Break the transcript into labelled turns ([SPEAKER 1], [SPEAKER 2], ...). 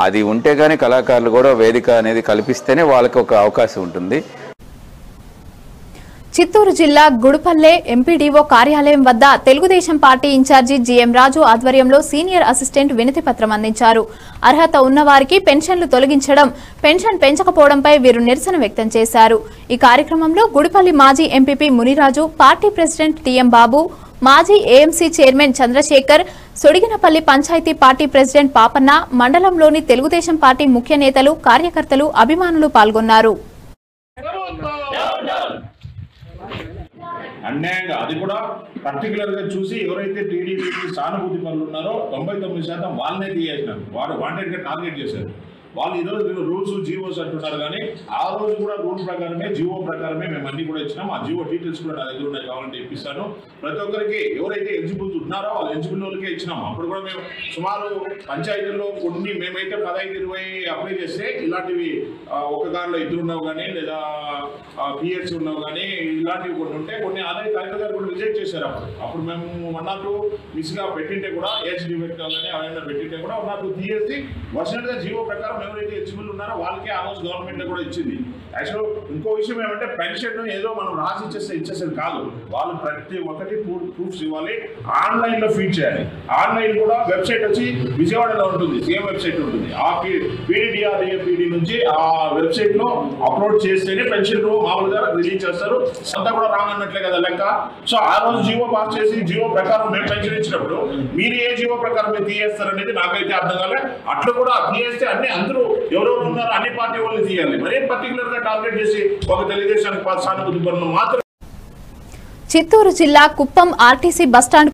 [SPEAKER 1] అది ఉంటే కానీ కళాకారులు కూడా వేదిక అనేది కల్పిస్తేనే వాళ్ళకి ఒక అవకాశం ఉంటుంది
[SPEAKER 2] చిత్తూరు జిల్లా గుడిపల్లె ఎంపీడీఓ కార్యాలయం వద్ద Telugu Desam party incharge GM Raju ఆధ్వర్యంలో సీనియర్ అసిస్టెంట్ వినతి పత్రం అందించారు అర్హత ఉన్నవారికి పెన్షన్లు తొలగించడం పెన్షన్ పెంచకపోవడంపై వీరు నిరసన వ్యక్తం చేశారు ఈ కార్యక్రమంలో గుడిపల్లి మాజీ MPP Muniraju party president TM Babu మాజీ AMC chairman Chandrasekhar Sodiginapalli panchayat party president Papanna మండలంలోని తెలుగుదేశం పార్టీ ముఖ్య నేతలు కార్యకర్తలు అభిమానులు పాల్గొన్నారు
[SPEAKER 3] అన్యాయంగా అది కూడా పర్టికులర్ గా చూసి ఎవరైతే టీడీపీకి సానుభూతి పనులు ఉన్నారో తొంభై తొమ్మిది శాతం వాళ్ళనే తీయేసినారు వాడు వాంటెడ్ గా టార్గెట్ చేశారు వాళ్ళు ఈ రోజు రూల్స్ జీవోస్ అంటున్నారు కానీ ఆ రోజు కూడా రూల్ ప్రకారమే జీవో ప్రకారమే మేము అన్ని కూడా ఇచ్చినాం ఆ జీవో డీటెయిల్స్ కూడా నా దగ్గర ఉన్నాయి కావాలంటే ఇప్పిస్తాను ప్రతి ఒక్కరికి ఎవరైతే ఎలిజిబుల్ ఉన్నారో వాళ్ళు ఎలిజిబుల్ వాళ్ళకే ఇచ్చినాం అప్పుడు కూడా మేము సుమారు పంచాయతీల్లో కొన్ని మేమైతే పదహైదు ఇరవై అప్లై చేస్తే ఇలాంటివి ఆ, ఒక దారిలో ఇద్దరు ఉన్నావు కానీ లేదా పిఎస్ ఉన్నావు కానీ ఇలాంటివి కొన్ని ఉంటే కొన్ని ఆదాయ కలెక్టర్ గారు కూడా రిజెక్ట్ చేశారు అప్పుడు అప్పుడు మేము వన్ ఆర్ టూ మిస్గా పెట్టింటే కూడా ఏజ్ డిబేట్ కానీ ఎవరైనా పెట్టింటే కూడా వన్ ఆర్ టూ తీసేసి వర్షనల్గా జీవో ప్రకారం ఎవరైతే ఎలిజిబుల్ ఉన్నారో వాళ్ళకే ఆ రోజు గవర్నమెంట్ కూడా ఇచ్చింది యాక్చువల్ ఇంకో విషయం ఏమంటే పెన్షన్ ఏదో మనం రాసి ఇచ్చేస్తే ఇచ్చేసేది కాదు వాళ్ళు ప్రతి ఒక్కటి ప్రూఫ్స్ ఇవ్వాలి ఆన్లైన్ లో ఫీడ్ చేయాలి ఆన్లైన్ కూడా వెబ్సైట్ వచ్చి విజయవాడలో ఉంటుంది సేమ్ వెబ్సైట్ ఉంటుంది ఆ పీడీఆర్ఏపీడీ నుంచి ఆ వెబ్సైట్ లో అప్లోడ్ చేస్తేనే పెన్షన్ మామూలుగా రిలీజ్ చేస్తారు అంతా కూడా రాంగ్ అన్నట్లే కదా లెక్క సో ఆ రోజు జీవో పాస్ చేసి జీవో ప్రకారం మేము పెన్షన్ ఇచ్చినప్పుడు మీరు ఏ జీవో ప్రకారం మీరు తీయేస్తారు అనేది నాకైతే అర్థం కాలే అట్లా కూడా తీయేస్తే అన్ని అందరూ ఎవరెవరు ఉన్నారో అన్ని పార్టీ వాళ్ళు తీయాలి మరీ పర్టికులర్ గా టార్గెట్ చేసి ఒక తెలుగుదేశానికి సానుభూతి పనులు మాత్రం
[SPEAKER 2] చిత్తూరు జిల్లా కుప్పం ఆర్టీసీ బస్టాండ్